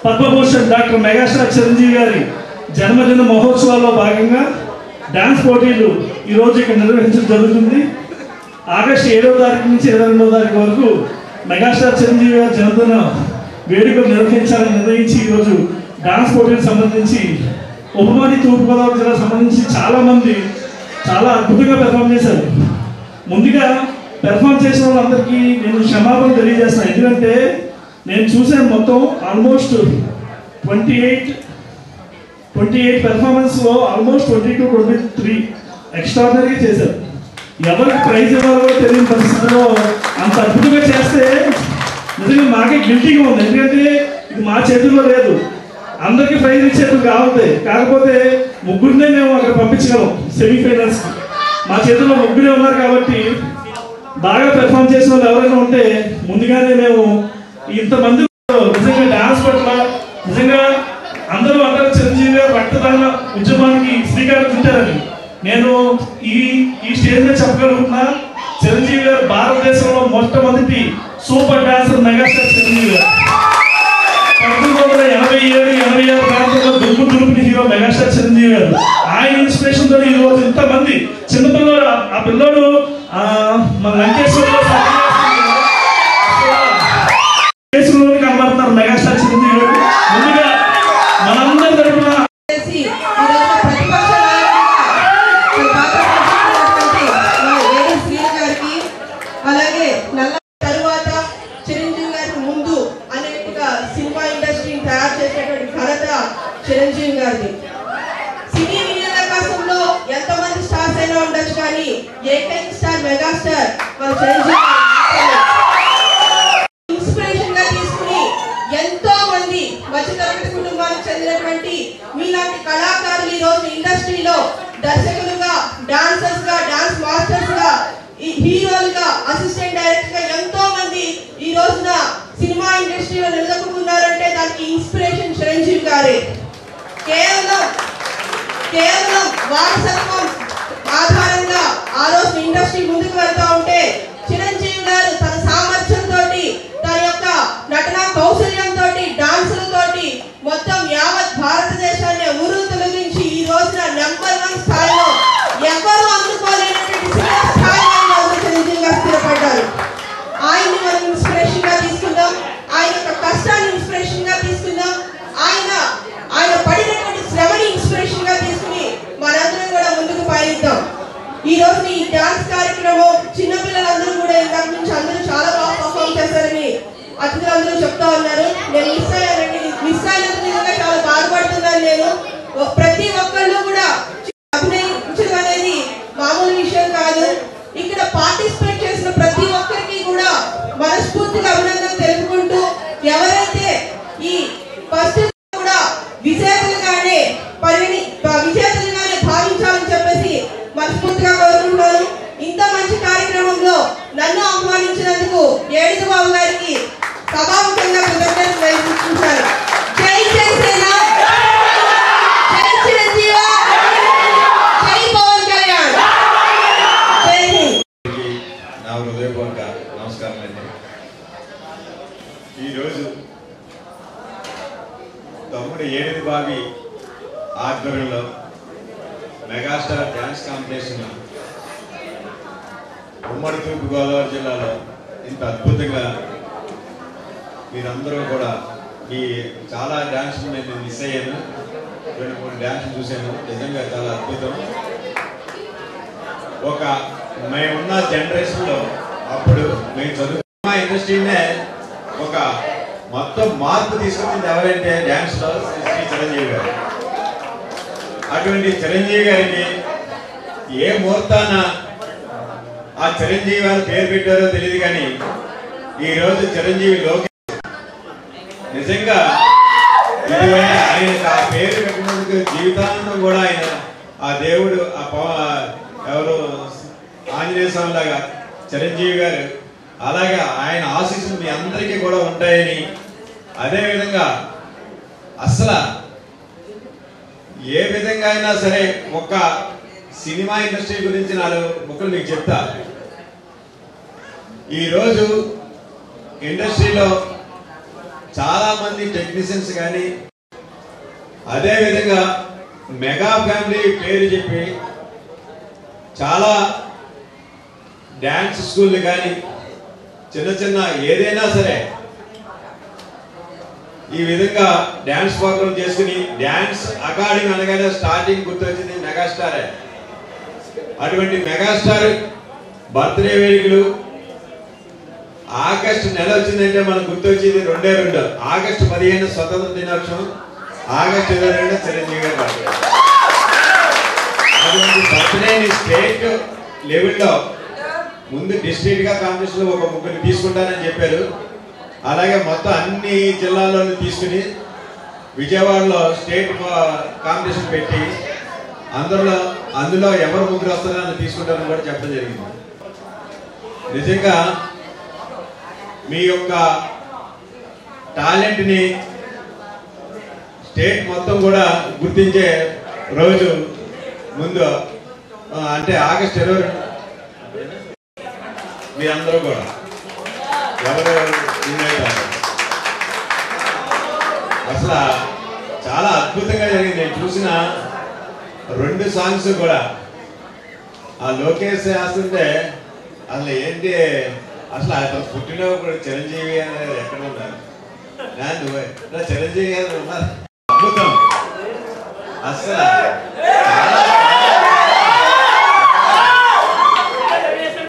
Padma Bhushan doctor megastar Chiranjeevi గారి జన్మదిన మహోత్సవాల్లో భాగంగా డాన్స్ పోటీలు ఈరోజు ఇక్కడ నిర్వహించడం జరుగుతుంది ఆగస్టు ఏడవ తారీఖు నుంచి ఇరవై రెండవ తారీఖు వరకు మెగాస్టార్ చిరంజీవి గారి జన్మదిన వేడుకలు నిర్వహించాలని నిర్ణయించి ఈరోజు డాన్స్ పోటీలకు సంబంధించి ఉపమాని తూర్పుగోదావరి జిల్లా సంబంధించి చాలా మంది చాలా అద్భుతంగా పెర్ఫామ్ చేశారు ముందుగా పెర్ఫామ్ చేసిన వాళ్ళందరికీ నేను క్షమాపణ తెలియజేస్తున్నాను ఎందుకంటే నేను చూసాను మొత్తం almost twenty eight twenty eight పెర్ఫార్మెన్స్లో almost twenty two twenty three ఎక్స్ట్రాడినరీగా చేశారు ఎవరికి ప్రైజ్ ఇవ్వాలో కూడా తెలియని పరిస్థితిలో అంత అద్భుతంగా చేస్తే నిజంగా మాకే గిల్టీగా ఉంది ఎందుకంటే ఇది మా చేతుల్లో లేదు అందరికీ ప్రైజ్ ఇచ్చేది కావాలి కాకపోతే ముగ్గురినే మేము అక్కడ పంపించగలం సెమీఫైనల్స్ మా చేతుల్లో ముగ్గురే ఉన్నారు కాబట్టి బాగా పెర్ఫామ్ చేసిన వాళ్ళు ఎవరైనా ఉంటే ముందుగానే మేము ఇంతమంది నిజంగా డాన్స్ పట్ల నిజంగా అందరూ అంటారు చిరంజీవి గారు రక్తదాన ఉద్యమానికి శ్రీకారం చుట్టారని నేను ఈ ఈ స్టేజ్ మీద చెప్పగలుగుతున్నా చిరంజీవి గారు భారతదేశంలో మొట్టమొదటి సూపర్ డాన్సర్ మెగాస్టార్ చిరంజీవి గారు పంతొమ్మిది వందల ఎనభై ఏడు ఎనభై ఆరు ప్రాంతంలో దుమ్ము దులుపుని హీరో మెగాస్టార్ చిరంజీవి గారు ఆయన ఇన్స్పిరేషన్ తో ఈ రోజు ఇంతమంది చిన్నపిల్లలు ఆ- ఆ పిల్లోడు ఆ, మన లంకేశ్వరంలో కేసులోని కనబడుతున్నారు మెగాస్టార్ చిరంజీవి గారు ముందుగా మనందరి తరపున చేసి ఈ రోజున ప్రతిపక్ష నాయకుడిగా మరి బాగా పనిచేస్తున్నటువంటి మా వేణు శ్రీను గారికి అలాగే నల్ల తరువాత చిరంజీవి గారికి ముందు అనేట్టుగా సినిమా ఇండస్ట్రీని తయారు చేసేటువంటి ఘనత చిరంజీవి గారిది సినీ వినియోగకాశంలో ఎంతమంది స్టార్స్ అయినా ఉండొచ్చు కానీ ఏకైక స్టార్ మెగాస్టార్ మన చిరంజీవి గారు ఇన్స్పిరేషన్ గా తీసుకుని ఎంతో మంది మధ్యతరగతి కుటుంబానికి చెందినటువంటి మీలాంటి కళాకారులు ఈ రోజు ఇండస్ట్రీలో దర్శకులుగా డాన్సర్స్ గా డాన్స్ మాస్టర్స్ గా ఈ హీరోలుగా అసిస్టెంట్ డైరెక్టర్ గా ఎంతో మంది ఈ రోజున సినిమా ఇండస్ట్రీలో నిలదొక్కున్నారంటే దానికి ఇన్స్పిరేషన్ చిరంజీవి గారే కేవలం కేవలం వారసత్వం ఆధారంగా ఆ రోజు ఇండస్ట్రీ ముందుకు వెళ్తా ఉంటే చిరంజీవి గారు తన సామర్థ్యంతో తన యొక్క నటన కౌశల్యంతో డాన్సులతోటి మొత్తం యావత్ భారతదేశాన్ని ఊరు తొలగించి ఈ రోజున నెంబర్ వన్ స్థాయిలో ఎవరు అందుకోలేనటువంటి సినిమా స్థాయిలో ఈ రోజు చిరంజీవి గారు స్థిరపడ్డారు ఆయన్ని మనం ఇన్స్పిరేషన్ గా తీసుకుందాం ఆయన యొక్క కష్టాన్ని ఇన్స్పిరేషన్ గా తీసుకుందాం ఆయన ఆయన పడినటువంటి శ్రమని ఇన్స్పిరేషన్ గా తీసుకుని మనందరం కూడా ముందుకు పయనిద్దాం ఈ రోజు ఈ డాన్స్ కార్యక్రమం చిన్నపిల్లలందరూ కూడా ఇంతకు నుంచి అందరూ చాలా బాగా పర్ఫామ్ చేశారని అతిథులందరూ చెప్తా ఉన్నారు నేను మిస్ అయ్యానండి మిస్ అయినందుకు నిజంగా చాలా బాధపడుతున్నాను నేను ఒ- ప్రతి ఒక్కళ్ళు కూడా అభినయించడం అనేది మామూలు విషయం కాదు ఇక్కడ పార్టిసిపేట్ చేసిన ప్రతి ఒక్కరికి కూడా మనస్ఫూర్తిగా అభినందన తెలుపుకుంటూ ఎవరైతే ఈ ఫస్ట్ కూడా విజేతలుగానే పరిగణి ప- విజేతలుగానే భావించాలని చెప్పేసి మనస్ఫూర్తిగా కోరుకుంటున్నాను ఇంత మంచి కార్యక్రమంలో నన్ను ఆహ్వానించినందుకు ఏడుగు బాబు గారికి సభాముఖంగా కృతజ్ఞతలు తెలియజేస్తున్నాను జై జనసేన జై చిరంజీవ జై పవన్ కళ్యాణ్ జై హింద్ అందరికీ నా హృదయపూర్వక నమస్కారం అండి ఈరోజు తమ్ముడు ఏడు బావి ఆధ్వర్యంలో మెగాస్టార్ డ్యాన్స్ కాంపిటీషన్ ఉమ్మడి తూర్పు గోదావరి జిల్లాలో ఇంత అద్భుతంగా మీరందరూ కూడా ఈ చాలా డ్యాన్స్ నేను మిస్ అయ్యాను రెండు మూడు డ్యాన్స్ చూశాను నిజంగా చాలా అద్భుతం ఒక మేమున్న జనరేషన్లో అప్పుడు మేము చదువుకున్న ఇండస్ట్రీనే ఒక మొత్తం మార్పు తీసుకొచ్చింది ఎవరంటే డ్యాన్స్లో శ్రీ చిరంజీవి గారు అటువంటి చిరంజీవి గారికి ఏ ముహూర్తాన ఆ చిరంజీవి గారు పేరు పెట్టారో తెలియదు కానీ ఈ రోజు చిరంజీవి లోకేష్ నిజంగా ఇటువంటి ఆయనకు ఆ పేరు పెట్టినందుకు జీవితాంతం కూడా ఆయన ఆ దేవుడు ఆ పవ ఎవరు ఆంజనేయ స్వామి లాగా చిరంజీవి గారు అలాగే ఆయన ఆశీస్సులు మీ అందరికీ కూడా ఉంటాయని అదే విధంగా అసలు ఏ విధంగా అయినా సరే ఒక సినిమా ఇండస్ట్రీ గురించి నాలుగు ముక్కలు మీకు చెప్తా ఈరోజు ఇండస్ట్రీలో చాలా మంది టెక్నీషియన్స్ కానీ అదే విధంగా మెగా ఫ్యామిలీ పేరు చెప్పి చాలా డ్యాన్స్ స్కూల్ కానీ చిన్న చిన్న ఏదైనా సరే ఈ విధంగా డ్యాన్స్ ప్రోగ్రామ్ చేసుకుని డ్యాన్స్ అకాడమీ అనగానే స్టార్టింగ్ గుర్తొచ్చింది మెగాస్టారే అటువంటి మెగాస్టార్ బర్త్డే వేడుకలు ఆగస్టు నెల వచ్చిందంటే మనకు గుర్తొచ్చేది రెండే రెండు ఆగస్టు పదిహేను స్వతంత్ర దినోత్సవం ఆగస్టు ఇరవై రెండు చిరంజీవి గారి బర్త్డే అటువంటి బర్త్డేని స్టేట్ లెవెల్లో ముందు డిస్ట్రిక్ట్ గా కాంపిటీషన్ లో ఒక ముగ్గురు తీసుకుంటారని చెప్పారు అలాగే మొత్తం అన్ని జిల్లాల్లోనూ తీసుకుని విజయవాడలో స్టేట్ కాంపిటీషన్ పెట్టి అందులో అందులో ఎవరు ముగ్గురు వస్తారని తీసుకుంటారని కూడా చెప్పడం జరిగింది నిజంగా మీ యొక్క టాలెంట్ని స్టేట్ మొత్తం కూడా గుర్తించే రోజు ముందు ఆ, అంటే ఆగస్ట్ ఇరవై రెండు మీరందరూ కూడా ఎవరు ఇన్వైట్ అవ్వరు. అసలు చాలా అద్భుతంగా జరిగింది నేను చూసిన రెండు సాంగ్స్ కూడా ఆ లోకేష్ వేస్తుంటే అసలు ఏంటి అసలు అతను పుట్టినప్పుడు చిరంజీవి అనేది ఎక్కడ ఉన్నారు నా నువ్వే నా చిరంజీవి గారు ఉన్నారు అద్భుతం అసలు